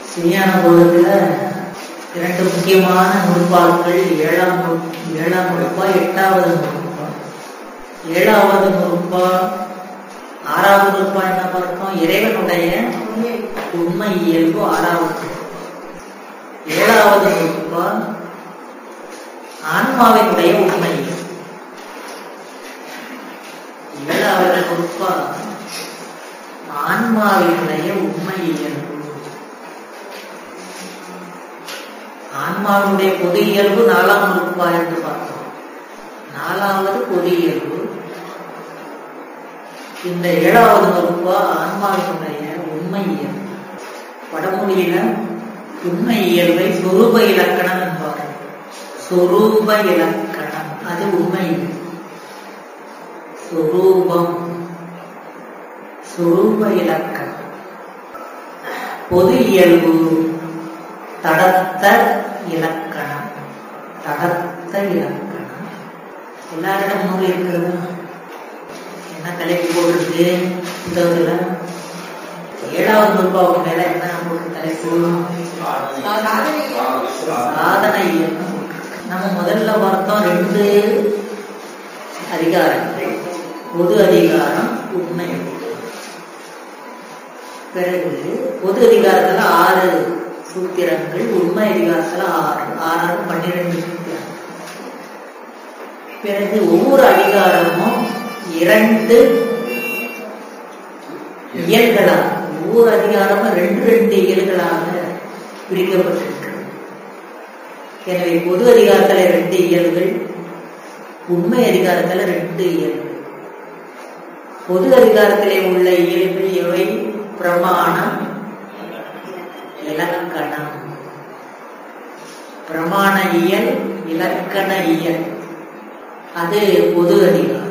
விஞ்ஞான பொழுதுல இரண்டு முக்கியமான நூற்பாக்கள் ஏழாம் நூற்- ஏழாம் நூற்பா எட்டாவது நூற்பா ஏழாவது நூற்பா ஆறாவது நூற்பா என்ன பார்த்தோம் இறைவனுடைய உண்மை இயல்பு ஆறாவது ஏழாவது நூற்பா ஆன்மாவினுடைய உண்மை இயல்பு ஏழாவது நூற்பா ஆன்மாவினுடைய உண்மை இயல்பு ஆன்மாவினுடைய பொது இயல்பு நாலாம் நூற்பா என்று பார்த்தோம் நாலாவது பொது இயல்பு இந்த ஏழாவது நூற்பா ஆன்மாவினுடைய உண்மை இயல்பு வடமொழியில உண்மை இயல்பை சொரூப இலக்கணம் என்பார்கள் சொரூப இலக்கணம் அது உண்மை இயல்பு. சொரூபம் சொரூப இலக்கணம் பொது இயல்பு தடத்த இலக்கணம் தடத்த இலக்கணம் எல்லாரிடம் நூல் இருக்கிறது என்ன தலைப்பு போட்டிருக்கு இந்த இதுல ஏழாவது நூற்பாவுக்கு மேல என்ன போட்டு தலைப்பு சாதனை இயக்கம் போட்டிருக்கு. நம்ம முதல்ல பார்த்தோம் ரெண்டு அதிகாரங்கள் பொது அதிகாரம் உண்மை அதிகாரம். பிறகு பொது அதிகாரத்துல ஆறு சூத்திரங்கள் உண்மை அதிகாரத்துல ஆறு ஆறு பன்னிரெண்டு சூத்திரங்கள் பிறகு ஒவ்வொரு அதிகாரமும் இரண்டு இயல்களாக ஒவ்வொரு அதிகாரமும் ரெண்டு ரெண்டு இயல்களாக பிரிக்கப்பட்டிருக்கிறது எனவே பொது அதிகாரத்துல ரெண்டு இயல்கள் உண்மை அதிகாரத்துல ரெண்டு இயல்கள் பொது அதிகாரத்திலே உள்ள இயல்கள் எவை பிரமாணம் இலக்கணம் பிரமாண இயல் இலக்கண இயல் அது பொது அதிகாரம்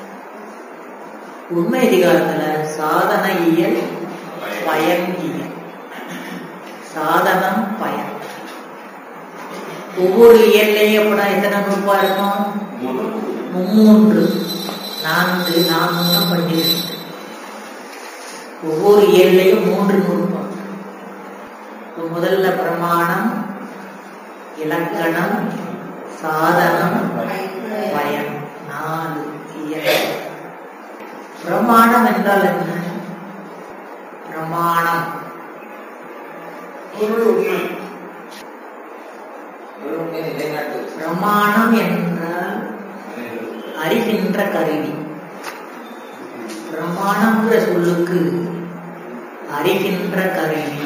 உண்மை அதிகாரத்துல சாதன இயல் பயன் இயல் சாதனம் பயன் ஒவ்வொரு இயல்லையும் அப்படின்னா எத்தனை நூற்பா இருக்கும் மும்மூன்று நான்கு நான்கு பன்னிரண்டு ஒவ்வொரு இயல்லையும் மூன்று நூற்பா இப்ப முதல்ல பிரமாணம் இலக்கணம் சாதனம் பயன் நாலு இயல் பிரமாணம் என்றால் என்ன பிரமாணம் பிரமாணம் என்றால் அறிகின்ற கருவி பிரமாணம்ங்கிற சொல்லுக்கு அறிகின்ற கருவி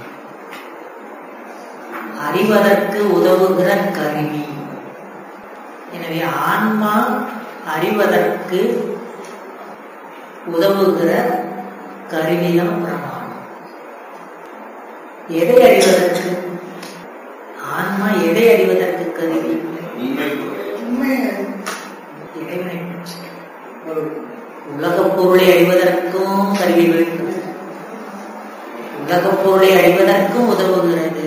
அறிவதற்கு உதவுகிற கருவி எனவே ஆன்மா அறிவதற்கு உதவுகிற கருவிதான் பிரமாணம் எதை அறிவதற்கு ஆன்மா எதை அறிவதற்கு கருவி இறைவனை பற்றி. உலகப் பொருளை அறிவதற்கும் கருவி வேண்டும் உலகப் பொருளை அறிவதற்கும் உதவுகிறது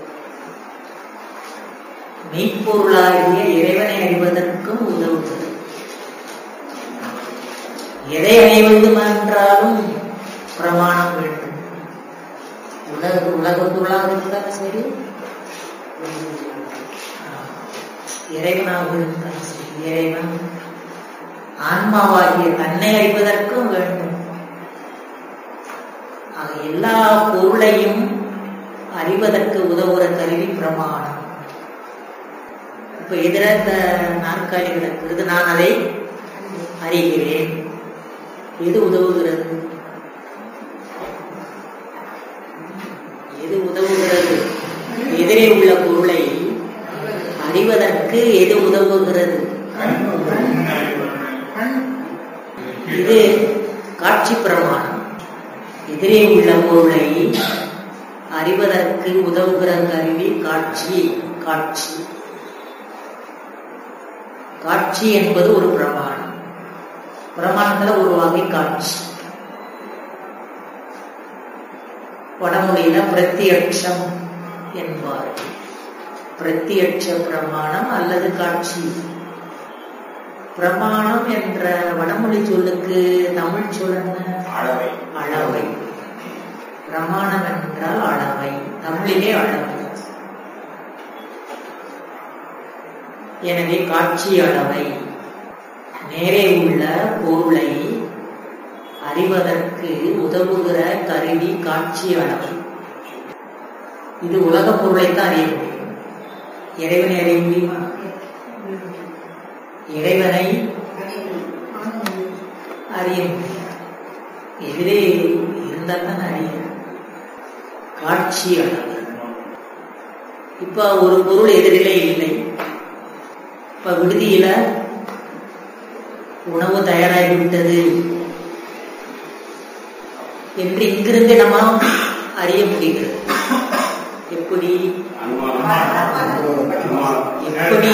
மெய்ப்பொருளாகிய இறைவனை அறிவதற்கும் உதவுகிறது எதை அடைய வேண்டும் என்றாலும் பிரமாணம் வேண்டும் உலக உலகப் பொருளாக இருந்தாலும் சரி இறைவனாக இருந்தாலும் சரி இறைவன் ஆன்மாவாகிய தன்னை அறிவதற்கும் வேண்டும் ஆக எல்லா பொருளையும் அறிவதற்கு உதவுகிற கருவி பிரமாணம் இப்ப எதிர இந்த நாற்காலி கிடக்கிறது நான் அதை அறிகிறேன் எது உதவுகிறது எது உதவுகிறது எதிரே உள்ள பொருளை அறிவதற்கு எது உதவுகிறது இது காட்சி பிரமாணம் எதிரே உள்ள பொருளை அறிவதற்கு உதவுகிற கருவி காட்சி காட்சி காட்சி என்பது ஒரு பிரமாணம் பிரமாணத்துல ஒரு வகை காட்சி வடமொழியில பிரத்தியட்சம் என்பார் பிரத்தியட்ச பிரமாணம் அல்லது காட்சி பிரமாணம் என்ற வடமொழி சொல்லுக்கு தமிழ் சொல் என்ன அளவை அளவை பிரமாணம் என்றால் அளவை தமிழ் பொருளிலே அளவு எனவே காட்சி அளவை நேரே உள்ள பொருளை அறிவதற்கு உதவுகிற கருவி காட்சி அளவை இது உலக பொருளைத்தான் அறிய முடியும் இறைவனை அறிய முடியுமா இறைவனை அறிய முடியும் எதிரே இருந்தால் தான் அறிய காட்சி அளவு இப்ப ஒரு பொருள் எதிரிலே இல்லை இப்ப விடுதியில உணவு தயாராகிவிட்டது என்று இங்கிருந்து நம்ம அறிய முடிகிறது எப்படி எப்படி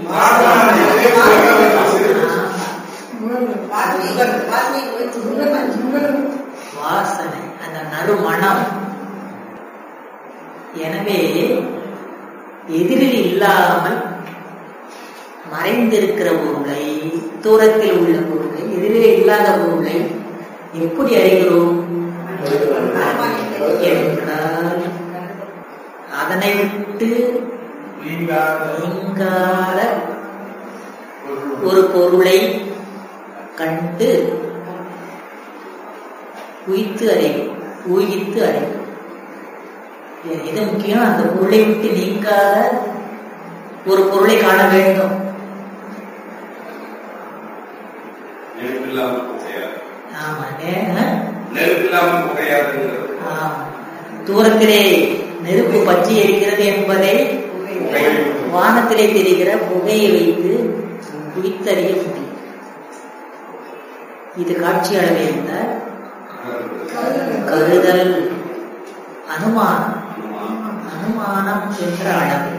வாசனை அந்த நறுமணம் எனவே எதிரில் இல்லாமல் மறைந்திருக்கிற பொருளை தூரத்தில் உள்ள பொருளை எதிரிலே இல்லாத பொருளை எப்படி அறிகிறோம் என்றால் அதனை விட்டு நீங்காத ஒரு பொருளை கண்டு உயித்து அறிவும் ஊகித்து அறிவும் எது முக்கியம் அந்த பொருளை விட்டு நீங்காத ஒரு பொருளை காண வேண்டும் ஆமா தூரத்திலே நெருப்பு பற்றி எரிக்கிறது என்பதை வானத்திலே தெரிகிற புகையை வைத்து குடித்தறிய முடியும் இது காட்சி அளவை என்ன கருதல் அனுமானம் அனுமானம் என்ற அளவு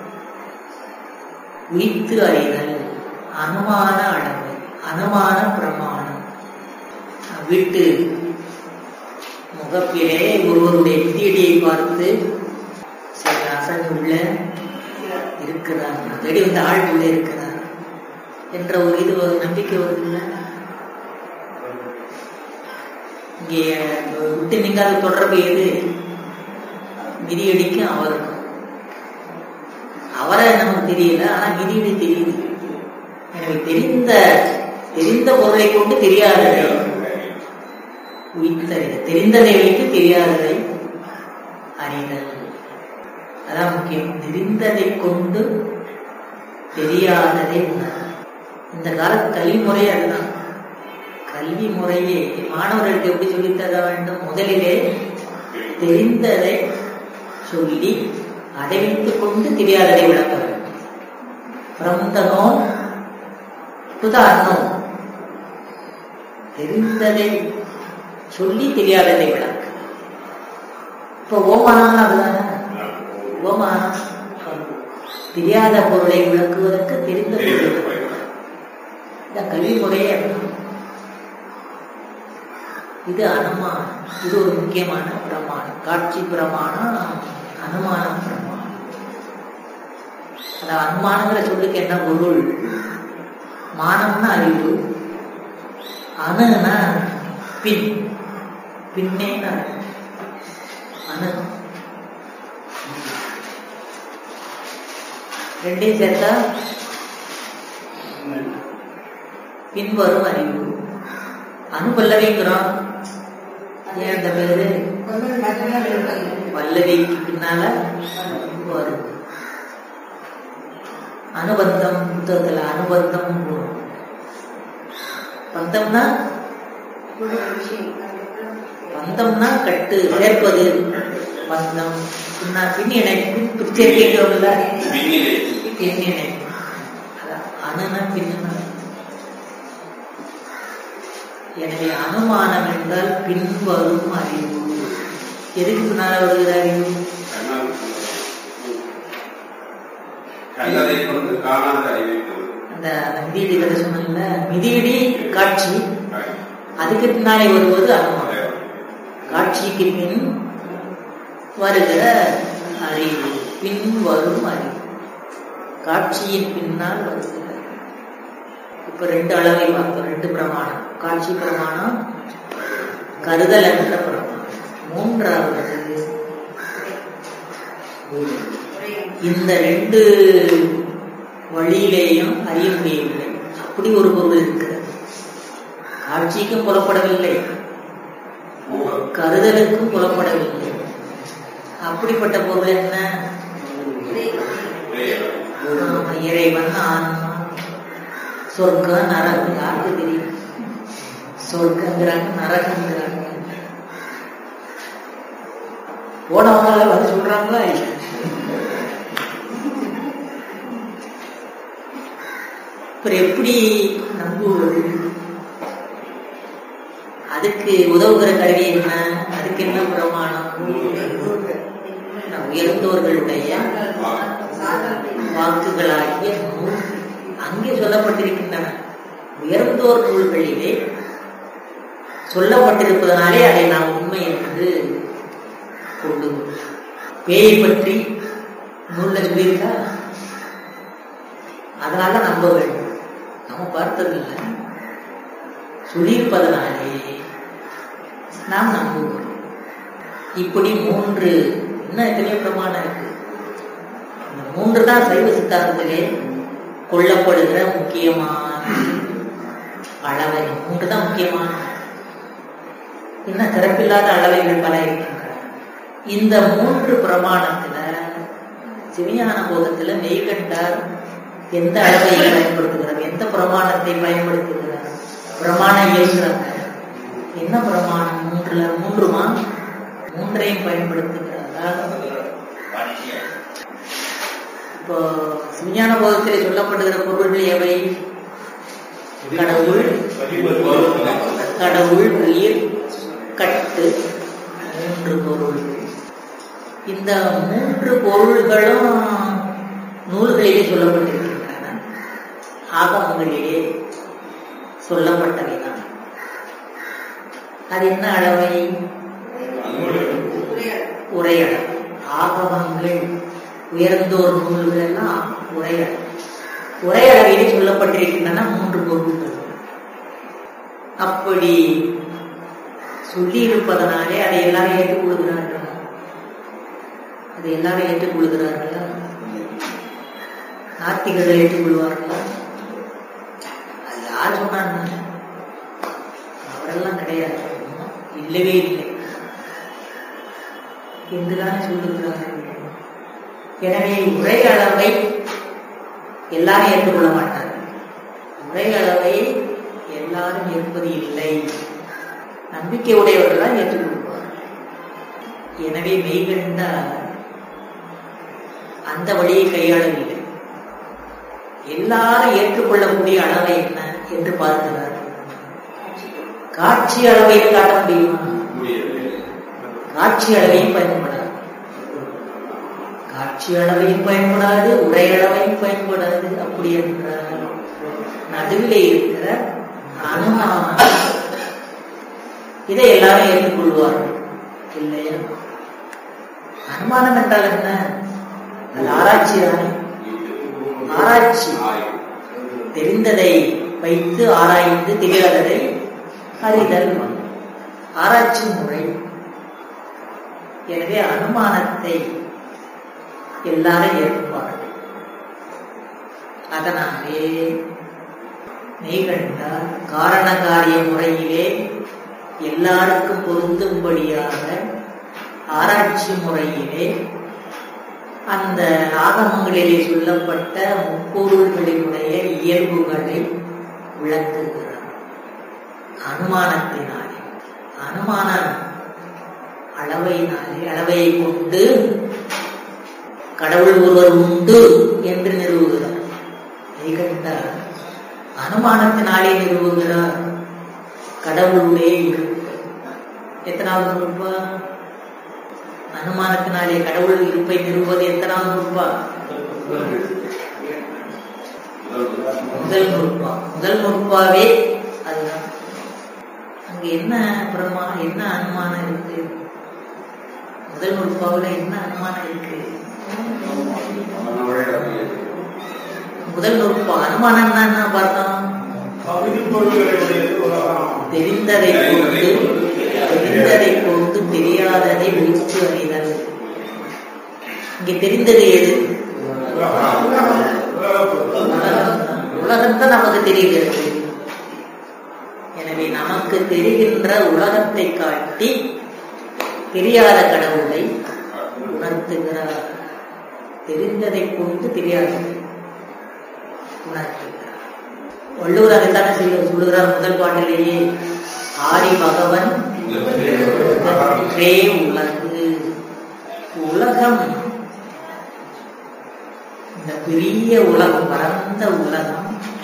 உயித்து அறிதல் அனுமான அளவு அனுமான பிரமாணம் வீட்டு முகப்பிலே ஒருவருடைய விதியடியை பார்த்து சரி அசன் உள்ள இருக்கிறார் தேடி வந்து ஆள் உள்ள இருக்கிறார் என்ற ஒரு இது ஒரு நம்பிக்கை வருதுல்ல இங்கே விட்டு நீங்காத தொடர்பு எது மிதியடிக்கும் அவருக்கும் அவரை நமக்கு தெரியல ஆனா மிதியடி தெரியுது எனக்கு தெரிந்த தெரிந்த பொருளை கொண்டு தெரியாததை உயிர்த்தறிதல் தெரிந்ததை வைத்து தெரியாததை அறிதல் அதான் முக்கியம் தெரிந்ததை கொண்டு தெரியாததை உணர் இந்த கால கல்வி முறை அதுதான் கல்வி முறையே மாணவர்களுக்கு எப்படி சொல்லித்தர வேண்டும் முதலிலே தெரிந்ததை சொல்லி அதை வைத்துக் கொண்டு தெரியாததை விளக்க வேண்டும் from the known to the unknown தெரிந்ததை சொல்லி தெரியாததை விளக்க இப்ப ஓமானம் அதுதானே ஓமானம் தெரியாத பொருளை விளக்குவதற்கு தெரிந்த பொருள் இந்த கல்வி முறையே அதுதான். இது அனுமானம் இது ஒரு முக்கியமான பிரமாணம் காட்சி பிரமாணம் அனுமான பிரமாணம் அந்த அனுமானங்கிற சொல்லுக்கு என்ன பொருள் மானம்னா அறிவு அணுனா பின் பின்னே அணு ரெண்டையும் சேர்த்தா பின்வரும் அறிவு அனுபல்லவிங்கிறோம் ஏன் அந்த பேரு பல்லவிக்கு பின்னால வரும் அனுபந்தம் புத்தகத்துல அனுபந்தம் வரும். பந்தம்னா பந்தம்னா கட்டு சேர்ப்பது பந்தம் பின்னா பின் இணைப்பு பிரிச்சேர்க்கைங்கிறோம்ல பின் இணைப்பு அதான் அணுனா பின்னுனா எனவே அனுமானம் என்றால் பின்வரும் அறிவு எதுக்கு பின்னால வருகிற அறிவு கல்லதை கொண்டு காணாத அறிவை அந்த அந்த மிதியடி கதை சொன்னல மிதியடி காட்சி அதுக்கு பின்னாலே வருவது அனுமானம் காட்சிக்கு பின் வருகிற அறிவு பின் வரும் அறிவு காட்சியின் பின்னால் வருகிற இப்ப ரெண்டு அளவை பார்த்தோம் ரெண்டு பிரமாணம் காட்சி பிரமாணம் கருதல் என்ற பிரமாணம் மூன்றாவது இந்த ரெண்டு வழியிலேயும் அறிய முடியவில்லை அப்படி ஒரு பொருள் இருக்கிறது காட்சிக்கும் புலப்படவில்லை கருதலுக்கும் புலப்படவில்லை அப்படிப்பட்ட பொருள் என்ன ஆமா, இறைவன் ஆன்மா சொர்க்கம் நரகம் யாருக்கு தெரியும் சொர்க்கங்கிறாங்க நரகங்கிறாங்க போனவங்க வந்து சொல்றாங்களா இல்ல அப்புறம் எப்படி நம்புவது அதுக்கு உதவுகிற கருவி என்ன அதுக்கு என்ன பிரமாணம் உயர்ந்தோர்களுடைய வாக்குகளாகிய நூல் அங்கே சொல்லப்பட்டிருக்கின்றன உயர்ந்தோர் நூல்களிலே சொல்லப்பட்டிருப்பதனாலே அதை நாம் உண்மை என்று கொண்டு பேயை பற்றி நூல்ல சொல்லியிருக்கா அதனால நம்ப வேண்டும் நம்ம பார்த்ததில்லை சொல்லியிருப்பதனாலே நாம் நம்புவோம் இப்படி மூன்று இன்னும் எத்தனையோ பிரமாணம் இருக்கு இந்த மூன்று தான் சைவ சித்தாந்தத்திலே கொல்லப்படுகிற முக்கியமான அளவை மூன்று தான் முக்கியமான இன்னும் சிறப்பில்லாத அளவைகள் பல இருக்கின்றன இந்த மூன்று பிரமாணத்துல சிவஞான போதத்துல மெய்கண்டார் எந்த அளவை பயன்படுத்துகிறார் எந்த பிரமாணத்தை பயன்படுத்துகிறார் பிரமாணம் இயல்கிறாங்க என்ன பிரமாணம் மூன்றுல மூன்றுமா மூன்றையும் பயன்படுத்துகிறார் இப்போ சிவஞான போதத்திலே சொல்லப்படுகிற பொருள்கள் எவை கடவுள் கடவுள் உயிர் கட்டு மூன்று பொருள் இந்த மூன்று பொருள்களும் நூல்களிலே சொல்லப்பட்டிருக்கின்றன ஆகமங்களிலே சொல்லப்பட்டவைதான் அது என்ன அளவை உரையளவு ஆகமங்கள் உயர்ந்தோர் நூல்கள் எல்லாம் உரையளவு உரையளவிலே சொல்லப்பட்டிருக்கின்றன மூன்று பொருள்கள் அப்படி சொல்லி இருப்பதனாலே அதை எல்லாரும் ஏற்றுக்கொள்கிறார்கள் அதை எல்லாரும் ஏற்றுக்கொள்கிறார்களா நாத்திகர்கள் ஏற்றுக்கொள்வார்களா அது யார் சொன்னாங்க அவரெல்லாம் கிடையாது இல்லவே இல்லை என்றுதானே சொல்லுகிறார்கள் எனவே உரை அளவை எல்லாரும் ஏற்றுக்கொள்ள மாட்டார்கள் உரை அளவை எல்லாரும் ஏற்பது இல்லை நம்பிக்கை உடையவர்கள் தான் ஏற்றுக்கொள்வார் எனவே மெய்கண்டார் அந்த வழியை கையாளவில்லை எல்லாரும் ஏற்றுக்கொள்ளக்கூடிய அளவை என்ன என்று பார்க்கிறார் காட்சி அளவை காட்ட முடியுமா காட்சி அளவையும் பயன்படாது காட்சி அளவையும் பயன்படாது உரை அளவையும் பயன்படாது அப்படி என்றால் நடுவிலே இருக்கிற அனுமானம் இதை எல்லாரும் ஏற்றுக்கொள்வார்கள் இல்லையா அனுமானம் என்றால் என்ன அது ஆராய்ச்சி தானே ஆராய்ச்சி தெரிந்ததை வைத்து ஆராய்ந்து தெரியாததை அறிதல் ஆராய்ச்சி முறை எனவே அனுமானத்தை எல்லாரும் ஏற்பார்கள் அதனாலே மெய்கண்டால் காரண காரிய முறையிலே எல்லாருக்கும் பொருந்தும்படியாக ஆராய்ச்சி முறையிலே அந்த ஆகமங்களிலே சொல்லப்பட்ட முப்பொருள்களினுடைய இயல்புகளை விளக்குகிறார் அனுமானத்தினாலே அனுமான அளவையினாலே அளவையை கொண்டு கடவுள் ஒருவர் உண்டு என்று நிறுவுகிறார் மெய்கண்டார் அனுமானத்தினாலே நிறுவுகிறார் கடவுளுடைய இருப்பு எத்தனாவது நூற்பா அனுமானத்தினாலே கடவுள் இருப்பை நிறுவுவது எத்தனாவது நூற்பா முதல் நூற்பா முதல் நூற்பாவே அதுதான் அங்க என்ன பிரமா என்ன அனுமானம் இருக்கு முதல் நூற்பாவுல என்ன அனுமானம் இருக்கு முதல் நூற்பா அனுமானம்னா என்ன பார்த்தோம் தெரிந்ததை கொண்டு தெரிந்ததை கொண்டு தெரியாததை விழித்து அறிதல் இங்க தெரிந்தது எது உலகம் தான் நமக்கு தெரிகிறது எனவே நமக்கு தெரிகின்ற உலகத்தை காட்டி தெரியாத கடவுளை உணர்த்துகிறார் தெரிந்ததை கொண்டு தெரியாததை உணர்த்துகிறார் வள்ளுவர் அதைத்தானே செய்ய சொல்லுகிறார் முதல் பாட்டிலேயே ஆரி பகவன் உலகே உலகு உலகம் இந்த பெரிய உலகம் பரந்த உலகம்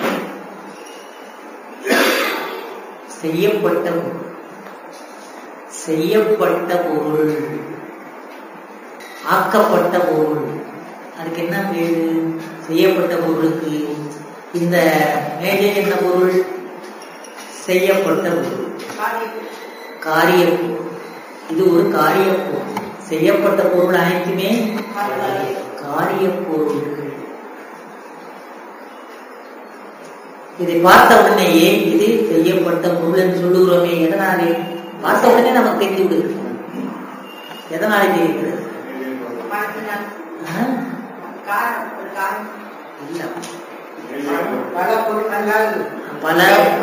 செய்யப்பட்ட பொருள். செய்யப்பட்ட பொருள் ஆக்கப்பட்ட பொருள் அதுக்கு என்ன பேரு செய்யப்பட்ட பொருளுக்கு இந்த மேஜை என்ன பொருள் செய்யப்பட்ட பொருள் காரிய பொருள் இது ஒரு காரிய பொருள் செய்யப்பட்ட பொருள் அனைத்துமே காரிய பொருள்கள் இதை பார்த்த உடனேயே இது செய்யப்பட்ட பொருள் என்று சொல்லுகிறோமே எதனாலே பார்த்த உடனே நமக்கு தெரிந்து விடுகிறது எதனாலே தெரிகிறது ஆ? இல்ல பல பொருட்களால் பல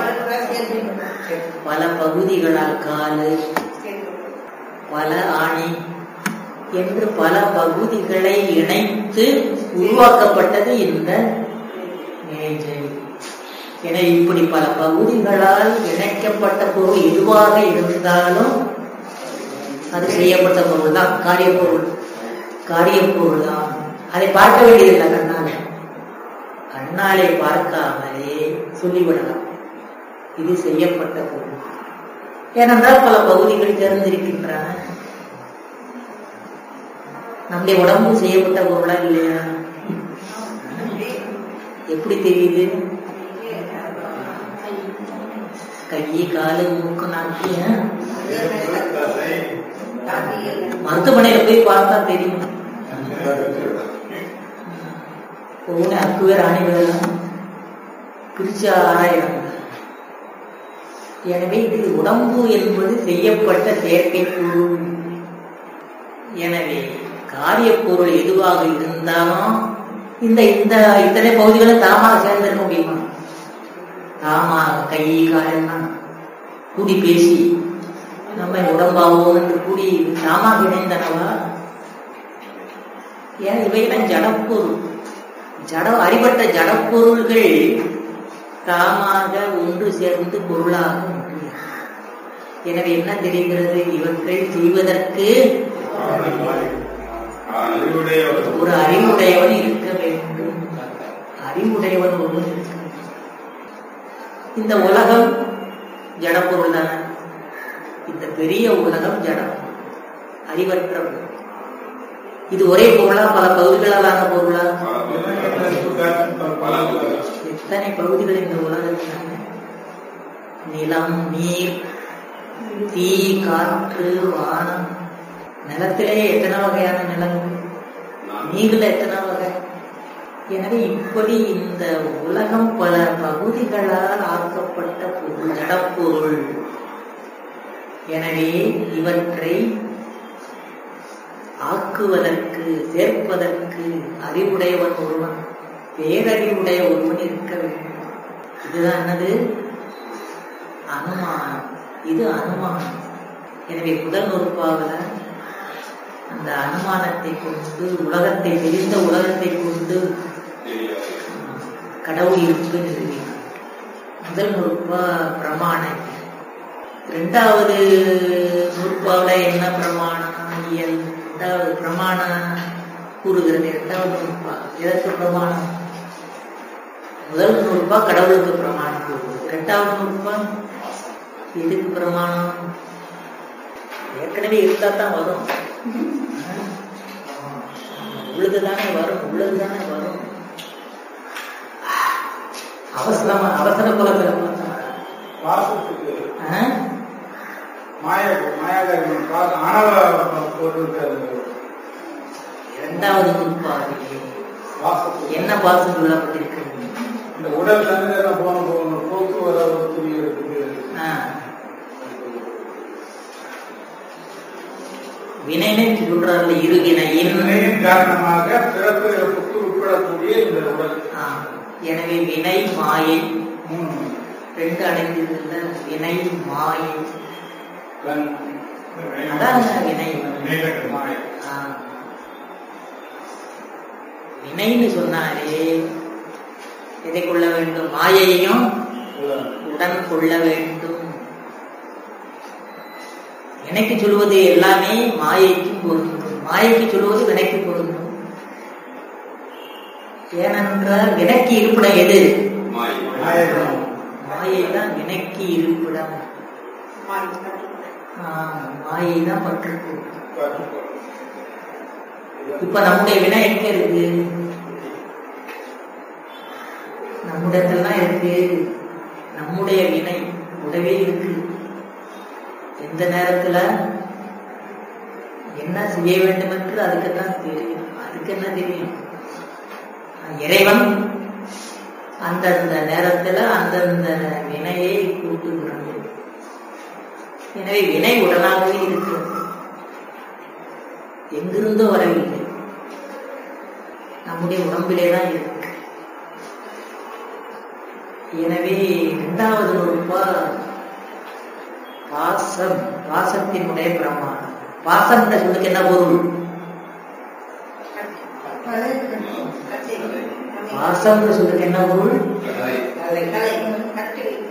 பல பகுதிகளால் காலு பல ஆணி என்று பல பகுதிகளை இணைத்து உருவாக்கப்பட்டது இந்த மேஜை எனவே இப்படி பல பகுதிகளால் இணைக்கப்பட்ட பொருள் எதுவாக இருந்தாலும் அது செய்யப்பட்ட பொருள் தான் காரிய பொருள் காரிய பொருள் தான் அதை பார்க்க வேண்டியதில்லை கண்ணாலே கண்ணாலே பார்க்காமலே சொல்லிவிடலாம் இது செய்யப்பட்ட பொருள் ஏனென்றால் பல பகுதிகள் தேர்ந்திருக்கின்றன நம்முடைய உடம்பு செய்யப்பட்ட பொருளா இல்லையா எப்படி தெரியுது கை காலு மூக்கு நாக்கு ஆ? மருத்துவமனையில போய் பார்த்தா தெரியும் ஒவ்வொன்று அக்கு வேற அணிகளெல்லாம் பிரிச்சு ஆராயிறாங்க எனவே இது உடம்பு என்பது செய்யப்பட்ட செயற்கை பொருள் எனவே காரிய பொருள் எதுவாக இருந்தாலும் இந்த இந்த இத்தனை பகுதிகளும் தாமாக சேர்ந்திருக்க முடியுமா தாமாக கை காலெல்லாம் கூடி பேசி நம்ம உடம்பாவோம் என்று கூடி தாமாக இணைந்தனவா ஏன் இவையெல்லாம் ஜடப்பொருள் ஜட அறிவற்ற ஜடப்பொருள்கள் தாமாக ஒன்று சேர்ந்து பொருளாக முடியும் எனவே என்ன தெரிகிறது இவற்றை செய்வதற்கு ஒரு அறிவுடையவன் இருக்க வேண்டும் அறிவுடையவன் ஒருவன் இருக்க வேண்டும் இந்த உலகம் ஜடப்பொருள் தானே இந்த பெரிய உலகம் ஜடம் அறிவற்ற பொருள். இது ஒரே பொருளா பல பகுதிகளாலான பொருளா எத்தனை பகுதிகள் இந்த உலகத்தில் நிலம் நீர் தீ காற்று வானம் நிலத்திலே எத்தனை வகையான நிலங்கள் நீர்ல எத்தனை வகை எனவே இப்படி இந்த உலகம் பல பகுதிகளால் ஆக்கப்பட்ட பொருள் ஜடப்பொருள் எனவே இவற்றை ஆக்குவதற்கு சேர்ப்பதற்கு அறிவுடையவன் ஒருவன் பேரறிவுடைய ஒருவன் இருக்க வேண்டும் இதுதான் என்னது அனுமானம் இது அனுமானம் எனவே முதல் நூற்பாவில் அந்த அனுமானத்தை கொண்டு உலகத்தை தெரிந்த உலகத்தை கொண்டு கடவுள் இருப்பு நிறுவினார் முதல் நூற்பா பிரமாணம் இரண்டாவது நூற்பாவில் என்ன பிரமாணம் இயல் இரண்டாவது பிரமாணம் கூறுகிறது இரண்டாவது நூற்பா எதற்கு பிரமாணம் முதல் நூற்பா கடவுளுக்கு பிரமாணம் கூறுகிறது இரண்டாவது நூற்பா எதுக்கு பிரமாணம் ஏற்கனவே இருந்தா தான் வரும் உள்ளதுதானே வரும் உள்ளதுதானே வரும் அவசரமா அவசர குலத்துல வாசத்துக்கு ஆ? மாய மாயாகரம் ஆணவ பொருள் இரண்டாவது நூற்பாவிலே வாசத்துக்கு என்ன பாசம் சொல்லப்பட்டிருக்கிறது இந்த உடல் தண்ணீர் போன போன போக்குவரத்து இருக்குது ஆ. வினைன்னு சொல்றாருல இருவினையின் காரணமாக பிறப்பு இறப்புக்கு உட்படக்கூடிய இந்த உடல் ஆ, எனவே வினை மாயை மூணு ரெண்டு அடைந்ததுல வினை மாயை கண் அதான் வினை மாயை. ஆ. வினைன்னு சொன்னாலே எதை கொள்ள வேண்டும் மாயையும் உடல். உடன் கொள்ள வேண்டும் வினைக்கு சொல்வது எல்லாமே மாயைக்கும் பொருந்தும் மாயைக்கு சொல்வது வினைக்கு பொருந்தும் ஏனென்றால் வினைக்கு இருப்பிடம் எது மாயைதான். மாயை தான் வினைக்கு இருப்பிடம் மாயை தான் பற்றுக்கோள் இப்ப நம்முடைய வினை எங்க இருக்கு நம்மிடத்தெல்லாம் இருக்கு நம்முடைய வினை கூடவே இருக்கு எந்த நேரத்துல என்ன செய்ய வேண்டும் என்று அதுக்குத்தான் தெரியும் அதுக்கு என்ன தெரியும் இறைவன் அந்தந்த நேரத்துல அந்தந்த வினையை கூட்டுகிறது எனவே வினை உடனாகவே இருக்கிறது எங்கிருந்தோ வரவில்லை நம்முடைய உடம்பிலே தான் இருக்கு எனவே இரண்டாவது வகுப்பா பாசம் பாசத்தினுடைய பிரமாணம் பாசம் என்ற சொல்லுக்கு என்ன பொருள் பாசம் என்ற சொல்லுக்கு என்ன பொருள்